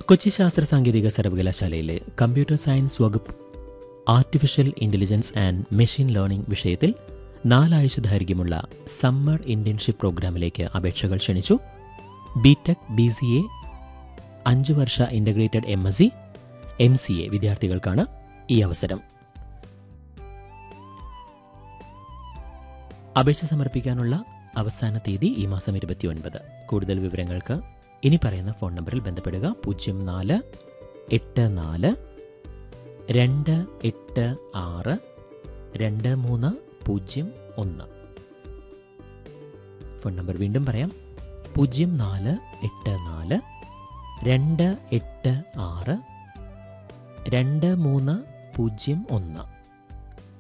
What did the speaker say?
കൊച്ചി ശാസ്ത്ര സാങ്കേതിക സർവകലാശാലയിലെ കമ്പ്യൂട്ടർ സയൻസ് വകുപ്പ് artificial intelligence and machine learning വിഷയത്തിൽ നാലാഴ്ച ദൈർഘ്യമുള്ള സമ്മർ ഇന്റേൺഷിപ്പ് പ്രോഗ്രാമിലേക്ക് അപേക്ഷകൾ ക്ഷണിച്ചു ബിടെക് ബി സി എ അഞ്ച് വർഷ integrated M S C M C A വിദ്യാർത്ഥികൾക്കാണ് ഈ അവസരം അപേക്ഷ സമർപ്പിക്കാനുള്ള അവസാന തീയതി ഈ മാസം ഇരുപത്തിയൊൻപത് കൂടുതൽ വിവരങ്ങൾക്ക് ഇനി പറയുന്ന ഫോൺ നമ്പറിൽ ബന്ധപ്പെടുക പൂജ്യം നാല് എട്ട് നാല് രണ്ട് എട്ട് ആറ് രണ്ട് മൂന്ന് പൂജ്യം ഒന്ന് ഫോൺ നമ്പർ വീണ്ടും പറയാം പൂജ്യം നാല് എട്ട് നാല് രണ്ട് എട്ട് ആറ് രണ്ട് മൂന്ന് പൂജ്യം ഒന്ന്